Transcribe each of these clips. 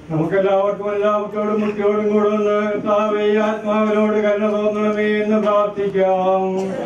നമുക്കെല്ലാവർക്കും എല്ലാവർക്കോടും മുഖ്യോടും കൂടെ ഒന്ന് കർത്താവേ ഈ ആത്മാവിനോട് കരുണ തോന്നണമേ എന്ന് പ്രാർത്ഥിക്കാം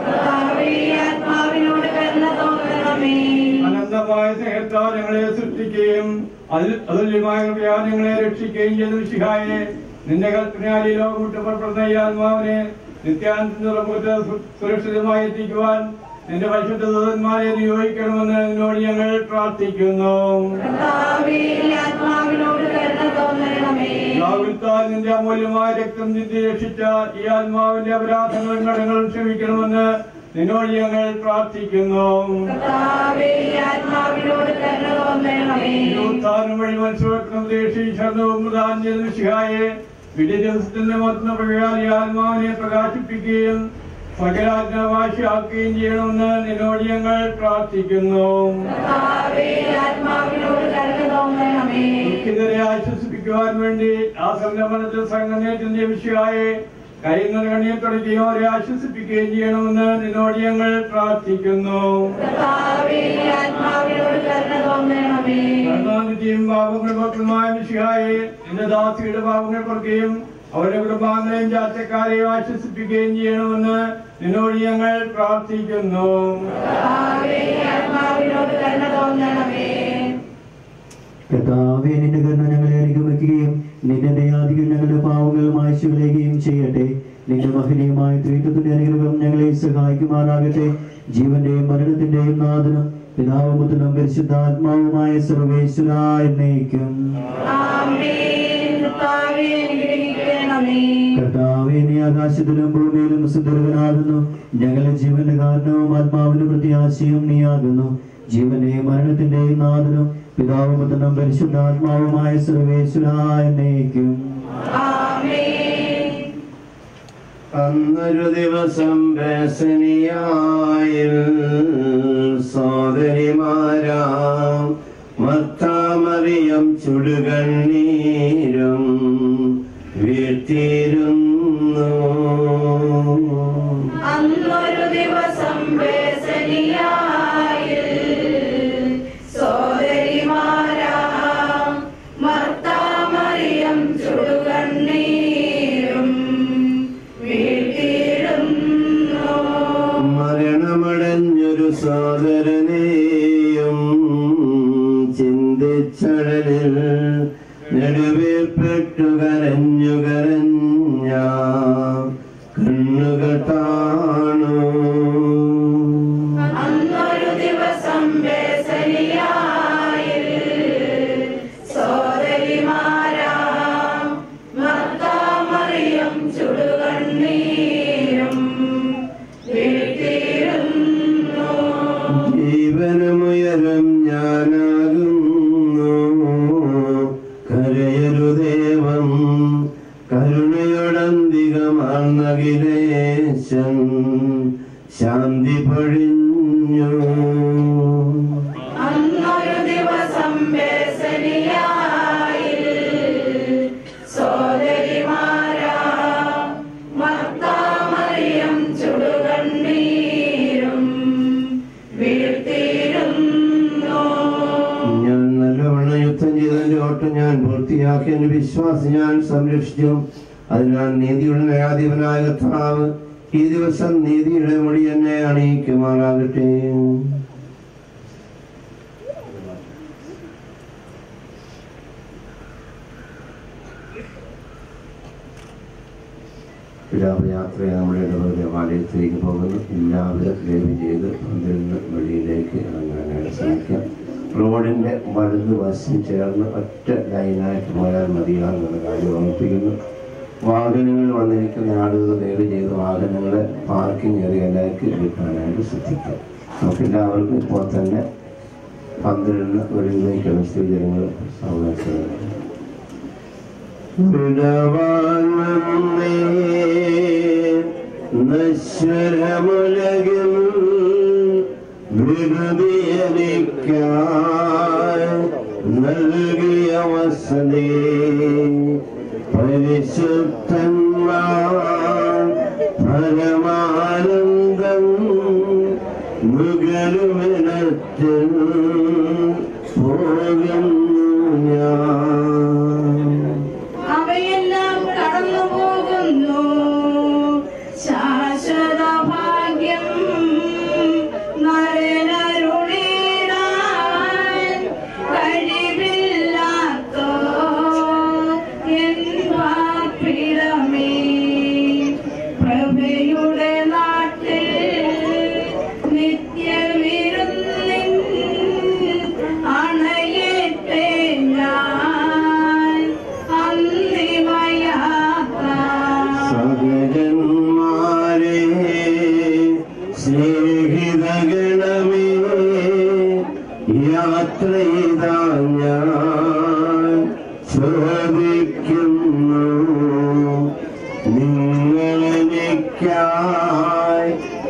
ആത്മാവിനോട് കരുണ തോന്നണമേ അനന്തമായ സ്നേഹത്താൽ ഞങ്ങളെ സൃഷ്ടിക്കുകയും അതിൽ അതുല്യമായ കൃപയാൽ ഞങ്ങളെ രക്ഷിക്കുകയും ചെയ്ത വിശിഹായെ നിന്റെ കൽപ്പനയാൽ ഈ ലോകം വിട്ട് പുറപ്പെടുന്ന ഈ ആത്മാവിനെ നിത്യാനന്ദ സുരക്ഷിതമായി എത്തിക്കുവാൻ നിന്റെ പരിശുദ്ധ ദൂതന്മാരെ നിയോഗിക്കണമെന്ന് നിന്നോട് ഞങ്ങൾ പ്രാർത്ഥിക്കുന്നു കർത്താവേ ആത്മാവിനോട് കരുണ തോന്നണമേ രാഹുൽത്താൽ നിന്റെ അമൂല്യമായ രക്തം നിന്റെ രക്ഷിച്ച ഈ ആത്മാവിന്റെ അപരാധങ്ങളും കടങ്ങളും ക്ഷമിക്കണമെന്ന് നിന്നോട് ഞങ്ങൾ പ്രാർത്ഥിക്കുന്നു കർത്താവേ ആത്മാവിനോട് കരുണ തോന്നണമേ ഉത്ഥാനം വഴി മനുഷ്യർക്കും ദേശീശരണവും പ്രദാനം ചെയ്ത വിശിഹായെ വിധി ദിവസത്തിന്റെ മൊത്തം പ്രകാരം ഈ ആത്മാവിനെ പ്രകാശിപ്പിക്കുകയും സകലാജ്ഞാവാശിയാക്കുകയും ചെയ്യണമെന്ന് നിന്നോട് ഞങ്ങൾ പ്രാർത്ഥിക്കുന്നു കർത്താവേ ആത്മാവിനോട് കരുണ തോന്നണമേ ദുഃഖിതരെ ആശ്വസിപ്പിക്കുവാൻ വേണ്ടി ആ സംഗമനത്തിൽ സംഗമനത്തിന്റെ വിഷയമായി കൈകൾ കണ്ണിയെ തുടക്കുകയും അവരെ ആശ്വസിപ്പിക്കുകയും ചെയ്യണമെന്ന് നിന്നോട് ഞങ്ങൾ പ്രാർത്ഥിക്കുന്നു കർത്താവേ ആത്മാവിനോട് കരുണ തോന്നണമേ കരുണാനിധിയും പാപങ്ങൾ ഭക്തമായ വിഷയമായി നിന്റെ ദാസിയുടെ പാപങ്ങൾ കുറയ്ക്കുകയും അവരുടെ കുടുംബാംഗങ്ങളെയും ചാറ്റക്കാരെയും ആശ്വസിപ്പിക്കുകയും ചെയ്യണമെന്ന് നിന്നോട് ഞങ്ങൾ പ്രാർത്ഥിക്കുന്നു കർത്താവേ ആത്മാവിനോട് കരുണ തോന്നണമേ കർത്താവേ നിന്റെ കരുണ ഞങ്ങളെ അനുഗമിക്കുകയും നിന്റെ ദയാധികം ഞങ്ങളുടെ പാവങ്ങൾ മായ്ച്ചു കളയുകയും ചെയ്യട്ടെ നിന്റെ മഹനീയമായ ത്രിത്വത്തിന്റെ അനുഗ്രഹം ഞങ്ങളെ സഹായിക്കുമാറാകട്ടെ ജീവന്റെയും മരണത്തിന്റെയും നാഥനും പിതാവുമുത്തനും പരിശുദ്ധാത്മാവുമായ സർവേശ്വരായ നയിക്കും ആമേൻ കർത്താവേ അനുഗ്രഹിക്കണമേ കർത്താവേ നീ ആകാശത്തിലും ഭൂമിയിലും സുന്ദരവനാകുന്നു ഞങ്ങളുടെ ജീവന്റെ കാരണവും ആത്മാവിന്റെ പ്രത്യാശയും നീയാകുന്നു ജീവന്റെയും മരണത്തിന്റെയും നാഥനും പിതാവുമുത്തനും പരിശുദ്ധാത്മാവുമായ സർവേശ്വരായ നയിക്കും ആമേൻ അന്നൊരു ദിവസം ബേസനിയായിൽ സോദരിമാരാം മത്താമറിയം ചുടുകണ്ണീരും വീഴ്ത്തിയിരുന്നു അന്നൊരു ദിവസം ബേസനിയായിൽ സോദരിമാരാം മർത്താമറിയം ചുടുകണ്ണീരും വീട്ടിടുന്നു മരണമടഞ്ഞൊരു സോദരനെയും ചിന്തിച്ചടലിൽ നെടുവേർപ്പെട്ടു കരഞ്ഞു കരഞ്ഞ കണ്ണുകൾ കാണൂ അന്നൊരു ദിവസം ബേസനിയായിൽ സോദരിമാരാം മർത്താമറിയം ചുടുകണ്ണീരും വീട്ടിടുന്നു ജീവനമുയരും ഞാനാകുന്നു കരയരുദേവം കരുണയോടന്തികമാർന്നകിലേശൻ ശാന്തി പൊഴിഞ്ഞു അന്നൊരു ദിവസം ബേസനിയായിൽ സോദരിമാരാം മർത്താമറിയം ചുടുകണ്ണീരും വീഴ്ത്തിയിരുന്നു ഞാൻ നല്ലവണ്ണം യുദ്ധം ചെയ്തതിന്റെ ഓട്ടം ഞാൻ പൂർത്തിയാക്കി എന്റെ വിശ്വാസം ഞാൻ സംരക്ഷിച്ചു അതിനാൽ നീതിയുടെ ന്യായാധിപനായ കർത്താവ് ഈ ദിവസം നീതിയുടെ മൊഴി എന്നെ അണിയിക്കുമാറാകട്ടെ വിലാപയാത്രയെ നമ്മുടെ ഇടവക ആലയത്തിലേക്ക് പോകുന്നു എല്ലാവരും ദയവ് ചെയ്ത് അതിൽ നിന്ന് വെളിയിലേക്ക് ഇറങ്ങാനായിട്ട് ശ്രമിക്കാം റോഡിന്റെ വലത് വശം ചേർന്ന് ഒറ്റ ലൈനായിട്ട് പോയാൽ മതിയാകുന്ന കാര്യം ഓർമ്മിപ്പിക്കുന്നു വാഹനങ്ങൾ വന്നിരിക്കുന്ന ആളുകൾ ദയവ് ചെയ്ത് വാഹനങ്ങളെ പാർക്കിംഗ് ഏരിയയിലേക്ക് എടുക്കാനായിട്ട് ശ്രദ്ധിക്കുക നമുക്ക് എല്ലാവർക്കും ഇപ്പോൾ തന്നെ പന്ത്രണ്ട് വെളിയിലേക്കുള്ള സ്ത്രീജനങ്ങൾ സൗകര്യം വിടവാങ്ങുന്നേ നശ്വരമുലകിൽ വിടുതിയലിക്കായി നൽകിയ വസതി പരിശുദ്ധന്മാർ പരമാനന്ദം മുകളുമിനത്തിൽ പോകുന്നു ഞാൻ ചോദിക്കുന്നു നിങ്ങളെനിക്കായി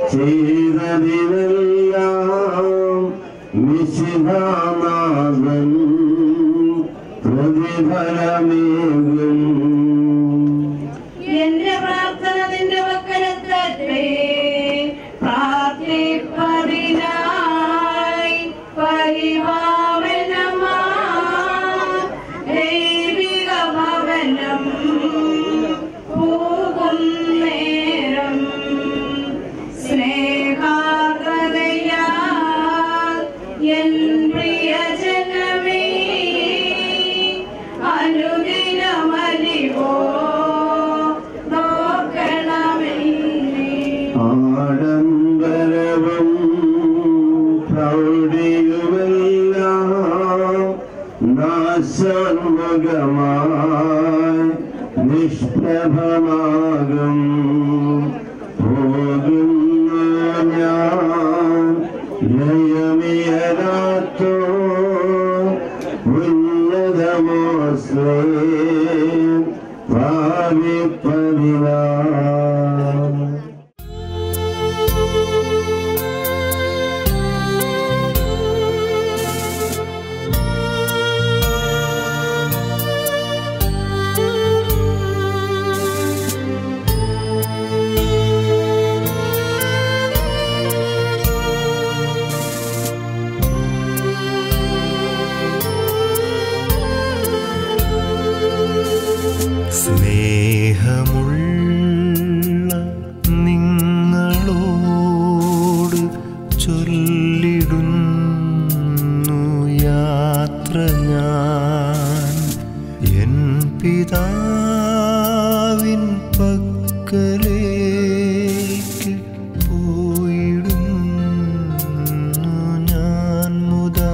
ചെയ്തതിനെല്ലാം മിശിഹാനാഥൻ പ്രതിഫലമേകും എന്റെ പ്രാർത്ഥന നിന്റെ പക്കലെത്തട്ടെ പ്രാർത്ഥിപ്പതിനായി പരിപാവനമാ ദൈവിക ഭവനം പോകും നേരം സ്നേഹാർദ്രതയാ എൻ പ്രിയജനമേ അനുദിനമലിവോ നോക്കണമെന്നേ ആഡംബരവും പ്രൗഢിയുമെല്ലാം നാശോന്മുഖമായി നിഷ്പ്രഭമാകും പോകുന്നു ഞാൻ ലയമിയരാത്തോ ഉന്നതമോ സ്വേ ഭാവിപ്പതിനാ സ്നേഹമുള്ള നിങ്ങളോട് ചൊല്ലിടുന്നു യാത്ര ഞാൻ എൻ പിതാവിൻ പക്കലേക്ക് പോയിടുന്നു ഞാൻ മുതാ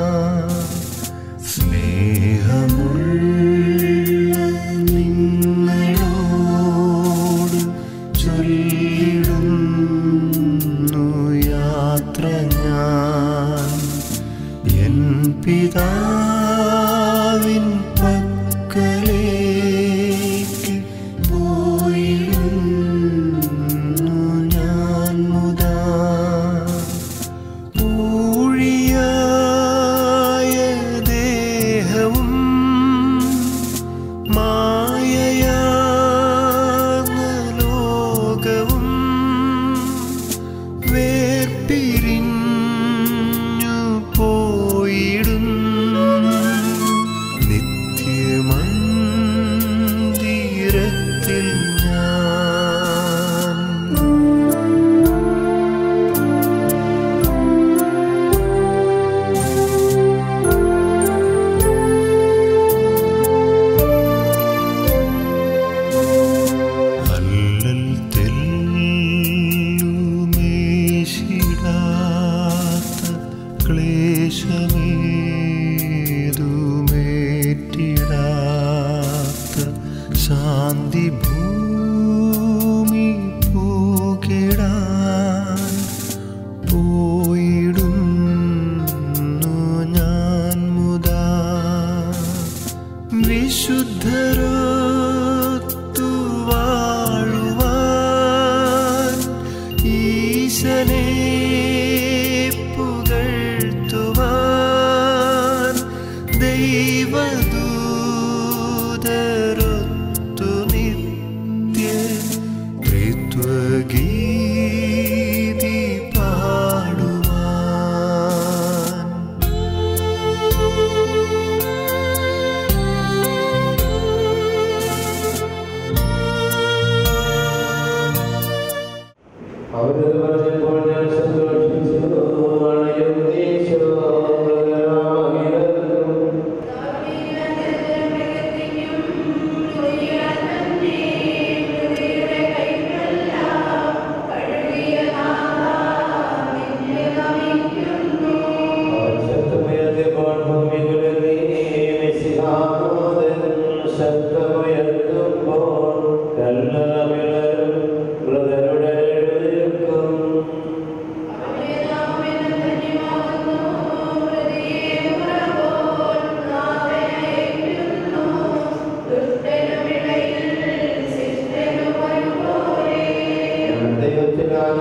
സ്നേഹമുള്ള നിങ്ങളോട് ചൊല്ലിടുന്നു യാത്ര ഞാൻ എൻ പിതാവിൻ പക്കലേക്ക് പോയിടുന്നു ഞാൻ മുതാ ഊഴിയായ ദേഹവും മായയാർന്ന ലോകവും വേർപിരിഞ്ഞു പോയിടും നിത്യമന്ദിരത്തിൽ ഞാൻ അല്ലൽ തെല്ലുമേശിടാത്ത ക്ലേശമേതുമേറ്റിടാത്ത ശാന്തി ഭൂമി പൂകിടാൻ പോയിടുന്നു ഞാൻ മുതാ വിശുദ്ധരൊത്തു വാഴുവാൻ ഈശനെ പുകഴ്ത്തുവാൻ ദൈവദൂതരൊത്തു നിത്യ ത്രിത്വഗീതി പാടുവാൻ അവരത് പറഞ്ഞപ്പോൾ ഞാൻ ശബ്ദം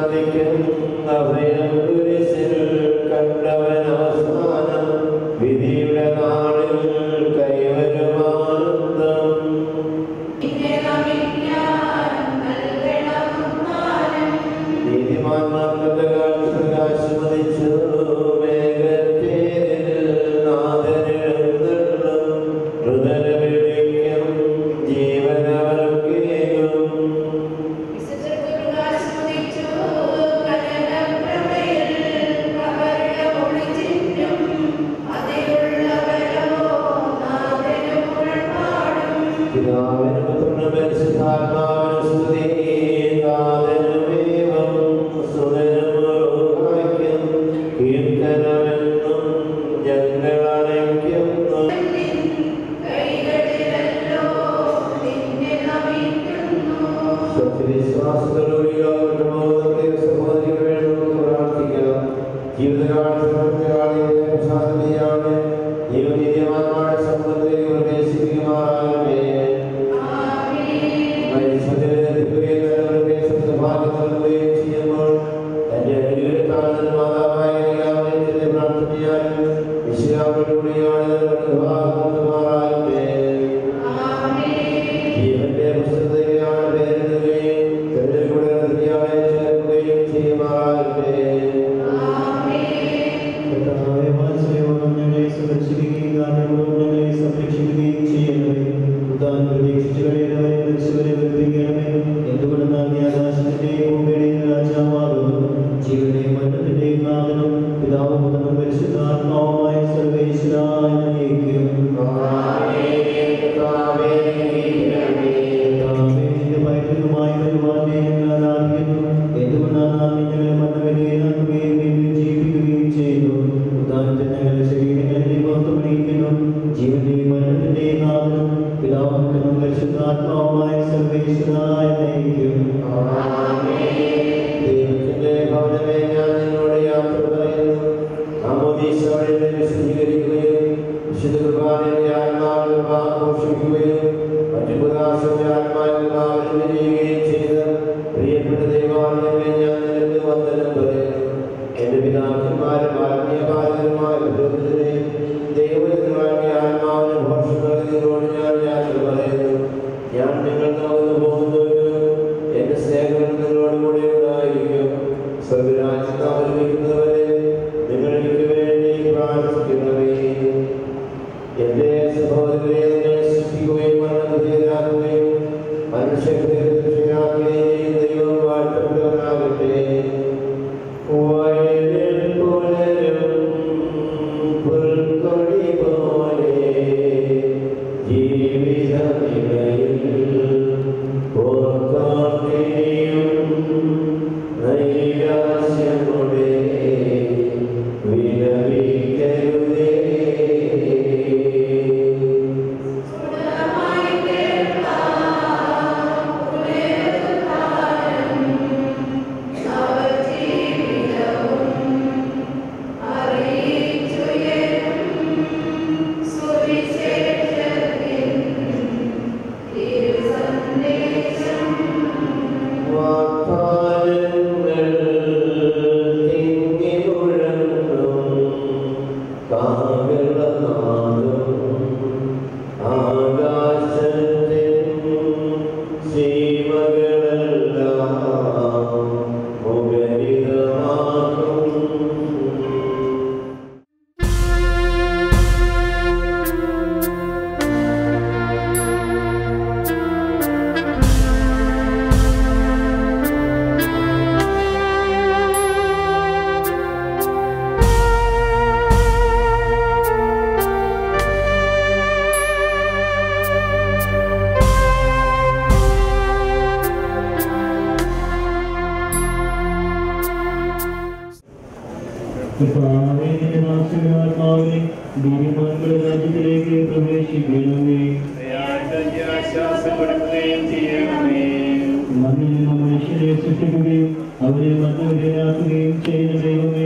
വിധിയുടെ നാളിൽ കൈവരുമാനന്ദം നീതിമാന്മാരുടെ പ്രകാശമതിച്ചു മേഘത്തേരിൽ നാഥനെഴുന്നള്ളും ഹൃദയവിളിക്കും ജീവനവർക്കേകും പിതാവിനും പുത്രനും പരിശുദ്ധാത്മാവിനും സ്തുതി നാഥനുമേവം സുതനുമുറുകായ്ക്കും കീർത്തനമെന്നും ഞങ്ങൾ അണയ്ക്കുന്നു സത്യവിശ്വാസത്തോടുകൂടി ലോകത്തിന്റെ ബോധത്തെ സഹോദരിക്ക് വേണ്ടി നമുക്ക് പ്രാർത്ഥിക്കാം ജീവിതകാലത്ത് പ്രസാദനീയാണ് ദൈവനീതിമാന്മാരുടെ സമൂഹത്തിലേക്ക് പ്രവേശിപ്പിക്കുമാറാകട്ടെ കർത്താവേ, വാത്സല്യപൂർവ്വം ഞങ്ങളെ സംരക്ഷിക്കുകയും കാരുണ്യപൂർവ്വം ഞങ്ങളെ സംരക്ഷിക്കുകയും ചെയ്യണമേ. ഉദ്ധാനം പ്രതീക്ഷിച്ചു കഴിയുന്നവരെ മരിച്ചവരെ വെറുപ്പിക്കണമേ. എന്തുകൊണ്ടെന്നാൽ നീ ആകാശത്തിന്റെയും ഭൂമിയുടെയും രാജാവാകുന്നു. ജീവന്റെയും മരണത്തിന്റെയും നാഥനും പിതാവും പുത്രനും പരിശുദ്ധാത്മാവുമായ സർവേശ്വരായ എന്നേക്കും. കർത്താവേ, നിന്റെ പൈതൃകമായി വരുവാൻ ഞങ്ങൾ ആരാധിക്കുന്നു. എന്തുകൊണ്ടാണ് നാം ഞങ്ങളെ മരണവിധേയനാക്കുകയും വീണ്ടും ജീവിപ്പിക്കുകയും ചെയ്യുന്നു ഉദാഹരണത്തിന് ഞങ്ങളുടെ ശരീരങ്ങളെ പുറത്തുപണിയിക്കുന്നു ജീവന്റെയും മരണത്തിന്റെയും നാഥനും പിതാവും പുത്രനും പരിശുദ്ധാത്മാവുമായ സർവേശ്വരായ നയിക്കും ദൈവത്തിന്റെ ഭവനമേ ഞാൻ നിന്നോട് യാത്ര പറയുന്നു ആമോദീശോടെ വിശദീകരിക്കുകയും വിശുദ്ധ കുർബാനയുടെ ആത്മാവിൽ ആഘോഷിക്കുകയും മറ്റു പ്രകാശന്റെ ആത്മാവിൽ വിരിയുകയും ചെയ്ത പ്രിയപ്പെട്ട ദൈവാലയമേ ഞാൻ നിനക്ക് വന്ദനം പറയുന്നു എന്റെ പിതാക്കന്മാരും ആത്മീയപാലകരുമായ പുരോഹിതരെ ദൈവത്തിനുവാണ്ടി ആത്മാവിന് ഭോഷണം നൽകിയതോട് ഞാൻ യാത്ര പറയുന്നു ഞാൻ നിങ്ങൾ നടന്നു പോകുന്നവരും എന്റെ സ്നേഹം നിങ്ങളോടുകൂടെ ഉണ്ടായിരിക്കും സ്വർഗരാജ്യത്ത് അവലംബിക്കുന്നവരെ നിങ്ങൾ എനിക്ക് വേണ്ടി പ്രാർത്ഥിക്കുന്നവേ എന്റെ സഹോദരരെ നിങ്ങൾ സൃഷ്ടിക്കുകയും മരണത്തിലാക്കുകയും മനുഷ്യരെ രക്ഷയാക്കുകയും ചെയ്യുന്ന ദൈവം വാഴ്ത്തപ്പെട്ടവരാകട്ടെ വയലിൽ പുലരും പുൽക്കൊടി പോലെ ജീവിതനിലയിൽ ഓർക്കാതെയും നൈരാശ്യമുടെ വിലപിക്കരുതേ വാഗ്ദാനങ്ങൾ തിങ്ങി മുഴങ്ങും കാവലനാദം ആകാശത്തിൻ സീമകളെല്ലാം മുഖരിതമാക്കും കർത്താവേ, നിന്റെ നാശകാത്മാവിനെ നീതിമാന്കളുടെ രാജ്യത്തിലേക്ക് പ്രവേശിക്കണമേ മണ്ണിൽ നിന്ന് മനുഷ്യരെ സൃഷ്ടിക്കുകയും അവരെ മണ്ണുവിധേയാക്കുകയും ചെയ്യുന്ന ദൈവമേ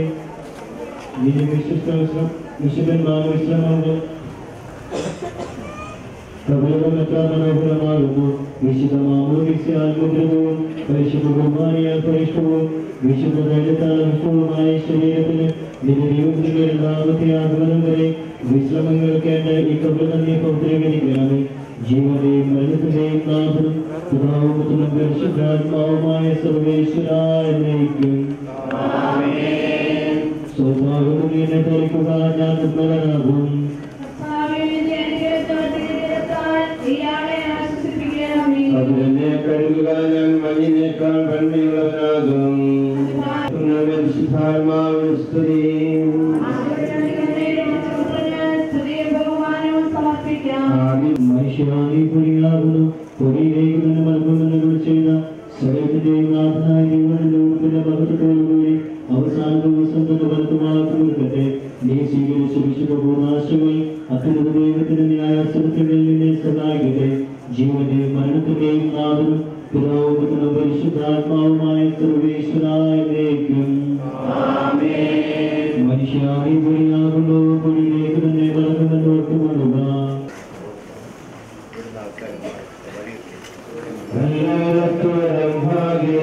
നിന്റെ വിശുദ്ധ വിശുദ്ധന്മാർ വിശ്രമങ്ങൾ പ്രബലമത്ര മനോഹരമാകുന്നു വിശുദ്ധ മാമോദിസ്യാൽ മുദ്രവും പരിശുദ്ധ കുർബാനയാൽ പരിഷ്ഠവും വിശുദ്ധ തൈലത്താൽ വിഷ്ണുവുമായ ശരീരത്തിന് നിന്റെ ദൈവത്തിന്റെ രണ്ടാമത്തെ ആഗമനം വരെ വിശ്രമം കേൾക്കേണ്ട ഈ കബിൾ തന്നെ പൗത്രീകരിക്കണമേ ജീവന്റെയും മരണത്തിന്റെയും നാഥനും പിതാവുമത്തിനും പരിശുദ്ധാത്മാവുമായ സർവേശ്വരായ നയിക്കും സൗഭാഗ്യമുഖേനെ ധരിക്കുക ഞാൻ നിർമ്മലനാകും ഇയാളെ ആശ്വസിപ്പിക്കണമേ അതിനെ കഴുകുക ഞാൻ മഞ്ഞിനേക്കാൾ വെണ്മയുള്ളവനാകും പരിശുദ്ധാത്മാവിൻ സ്തുതി സ്തുതിയും ബഹുമാനവും സമർപ്പിക്കാം മനുഷ്യനായി പൊടിയാകുന്നു പൊടിയിലേക്ക് തന്നെ മലമെന്ന് വിളിച്ചുന്ന സ്വയത്തിന്റെയും നാഥനായ ദൈവത്തിന്റെ ഉറപ്പിന്റെ മഹത്വത്തോടുകൂടി അവസാന ദിവസം തന്നെ വലുതുമാക്കി കൊടുക്കട്ടെ നീ സ്വീകരിച്ച വിശുദ്ധ പൂർണ്ണാശകൾ അത്യുന്നത ദൈവത്തിന്റെ ന്യായാസനത്തിന്റെ നിന്നെ സഹായിക്കട്ടെ ജീവന്റെയും മരണത്തിന്റെയും നാഥനും പിതാവുന്ന പരിശുദ്ധാത്മാവുമായ സർവേശ്വരായ ദൈവം മനുഷ്യായി പൊടിയാകുന്നു പൊടിയിലേക്ക് തന്നെ വളർന്നുമെന്ന് ഓർത്തുകൊള്ളുക നല്ലവരം ഭാഗ്യേ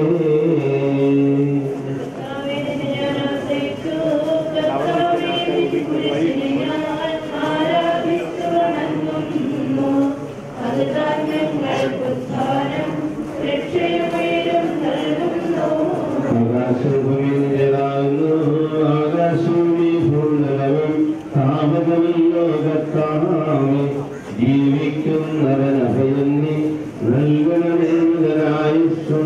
ആകാശഭൂമിയിലാകുന്നു ആകാശഭൂമി ഭൂതലവും താപകമല്ലോ കർത്താവേ ജീവിക്കുന്നവനഭയം നീ നൽകണമെന്നതായുസ്സും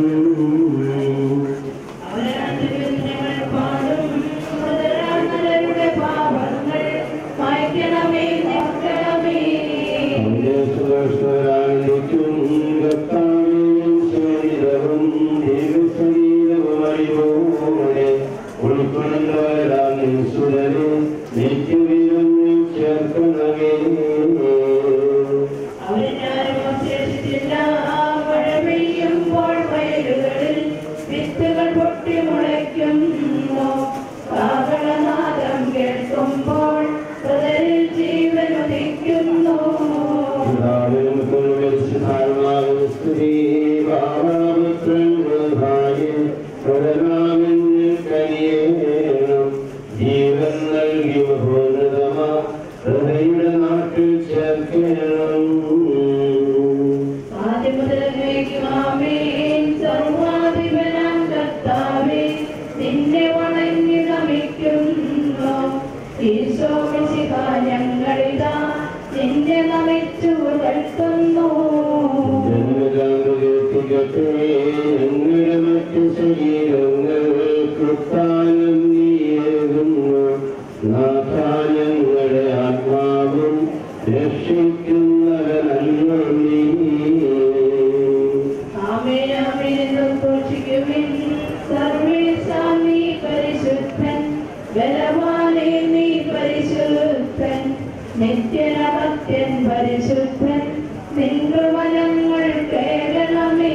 അവന്റെ സുരക്ഷരായിരിക്കും കർത്താവിൻ ശരീരവും ദൈവശരീരവും അറിവോടെ ഉൾക്കൊണ്ടവരാം സുരരെ നിത്യവിരും ചേർക്കണമേ വിത്തുകൾ പൊട്ടി മുളയ്ക്കുന്നു കാകളനാദം കേൾക്കുമ്പോൾ ഹൃദയിൽ ജീവൻ ഉദിക്കുന്നു ജീവൻ നൽകി മഹോന്നതമാ ഹൃദയുടെ നാട്ടിൽ ചേർക്കണം ആദ്യം മുതൽ എന്നേക്കും ആമേൻ. സർവ്വാധിപനാം കർത്താവേ, നിന്നെ വണങ്ങി നമിക്കുന്നു. ഈശോ മിശിഹാ, ഞങ്ങളിതാ നിന്നെ നമിച്ചു പുകഴ്ത്തുന്നു. ഞങ്ങളുടെ ആത്മാവും രക്ഷിക്കുന്നവനല്ലോ നീ ആമേൻ, ആമേൻ എന്ന് ഘോഷിക്കുവിൻ. സർവ്വേശാ, നീ പരിശുദ്ധൻ ബലവാനേ, നീ പരിശുദ്ധൻ നിത്യനമത്യൻ പരിശുദ്ധൻ നിൻകൃപണങ്ങൾ കേൾക്കണമേ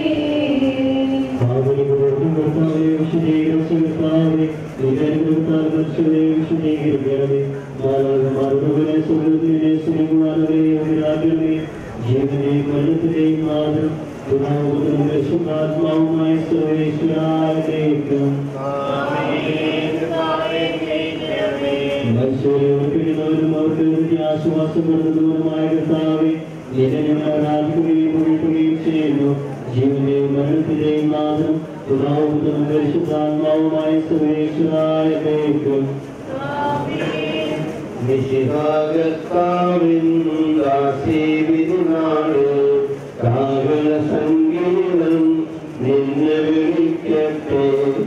ആത്മാവുമായ സർവേശ്വരായ മനുഷ്യരെയും അവർക്ക് വേണ്ടി ആശ്വാസപ്പെടുന്നതുമായ കർത്താവെ നിന്നെ ഞങ്ങൾ ആരാധിക്കുകയും ഒഴിക്കുകയും ചെയ്യുന്നു ജീവന്റെയും മരണത്തിന്റെയും നാഥനും പിതാവും പരിശുദ്ധാത്മാവുമായ സർവേശ്വരായ ദൈവം നിശിഹാകത്താവിന്ദാസീവിനാണ് കാവല സംഗീതം നിന്നെ വിളിക്കട്ടെ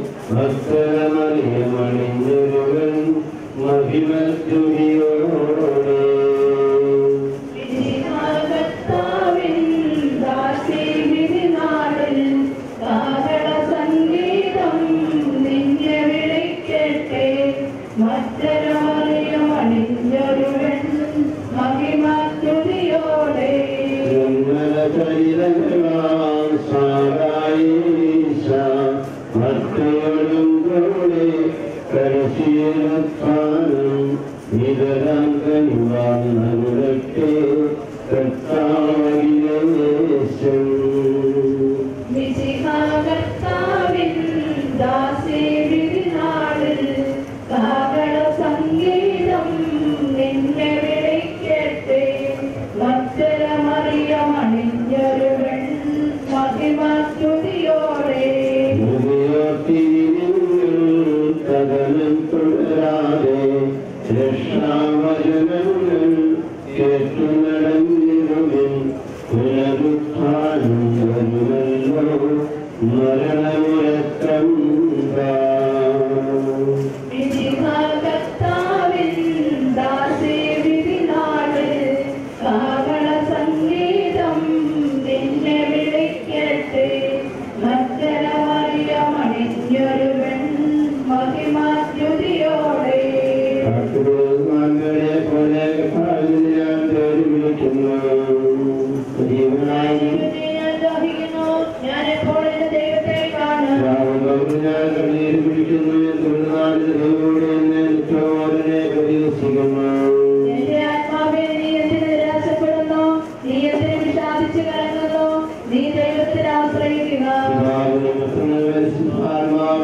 ഭക്തരമറിയമണിഞ്ഞൊരുവൻ മഹിമത്തുതിയോടെ കർത്താവിൻ ദാസീവിധിനാളിൽ കാഹള സംഗീതം നിന്നെ വിളിക്കട്ടെ മറ്റൊരാളെയും അണിഞ്ഞൊരുവൻ മഹിമത്തുതിയോടെ ും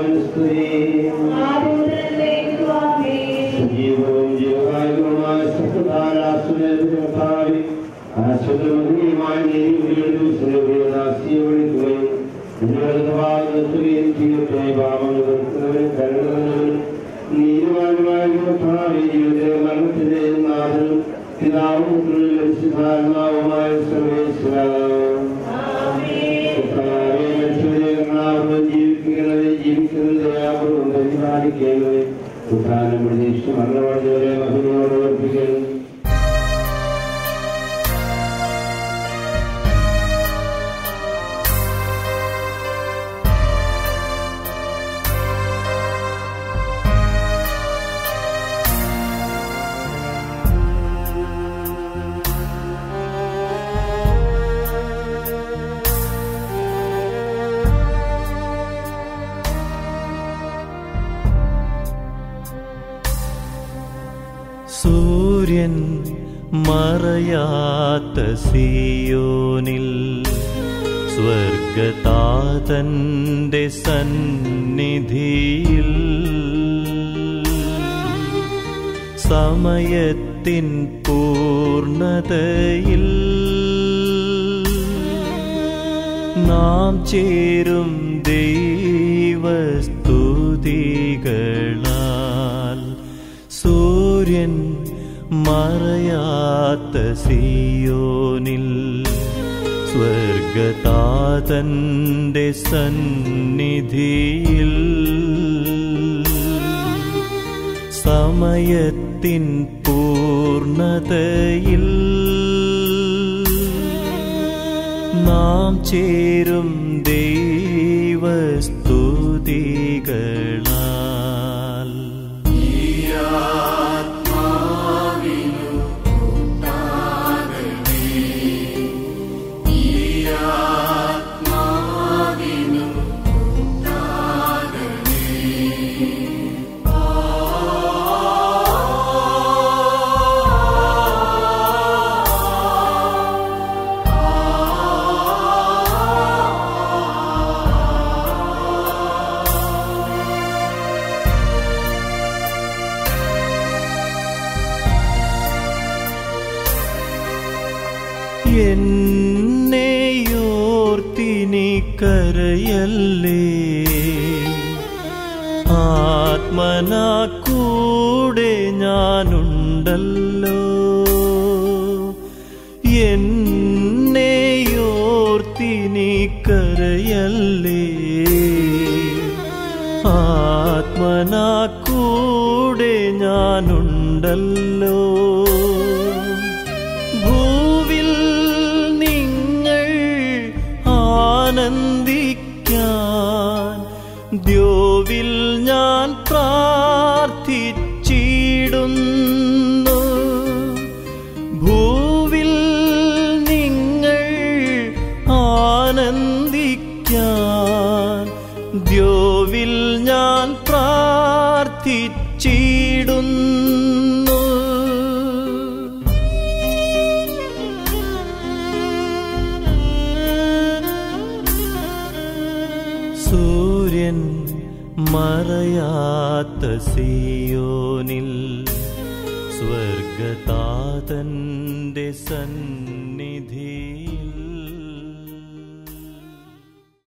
സ്തുതി ജീവവും ജീവകായകവുമായ സത്യധാരാസുരേന്ദ്രഭാവി ആശ്വതമതിയുമായ നീതിദാസിയെ വിളിക്കുകയും നിർത്തുകയും ചെയ്യട്ടെ പാപങ്ങൾ വെറുക്കുന്നവരും കരുതുന്നവരും നീതിമാനുമായ ഭാവി ജീവിതത്തിലെ മരണത്തിന്റെ നാഥനും പിതാവും പുത്രനും പരിശുദ്ധാത്മാവുമായ സർവേശ്വരാവും ജീവിക്കുന്നവരെ ജീവിക്കുന്നത് ദയാപൂർവം പരിപാലിക്കേണ്ടത് ഉദ്ധാനം പ്രതീക്ഷ മരണവഴി മഹിമയോട് വർദ്ധിക്കുന്നു സൂര്യൻ മറയാത്ത സിയോനിൽ സ്വർഗതാതന്റെ സന്നിധിയിൽ സമയത്തിൻ പൂർണതയിൽ നാം ചേരും ദൈവസ്തുതികളാൽ സൂര്യൻ മറയാത്ത സിയോനിൽ സ്വർഗതാതന്റെ സന്നിധിയിൽ സമയത്തിൻ പൂർണതയിൽ നാം ചേരും ദൈവസ്തുതികളാൽ എന്നെയോർത്തിനി കരയല്ലേ ആത്മനാ കൂടെ ഞാനുണ്ടല്ലോ എന്നെയോർത്തിനി കരയല്ലേ ആത്മനാ കൂടെ ഞാനുണ്ടല്ലോ ഭൂവിൽ നിങ്ങൾ ആനന്ദിക്കാൻ ദ്യോവിൽ ഞാൻ പ്രാർത്ഥിച്ചിടുന്നു ഭൂവിൽ നിങ്ങൾ ആനന്ദിക്കാൻ ദ്യോവിൽ ഞാൻ പ്രാർത്ഥിച്ചിടുന്നു സൂര്യൻ മറയാത്ത സിയോനിൽ സ്വർഗതാതന്റെ സന്നിധിയിൽ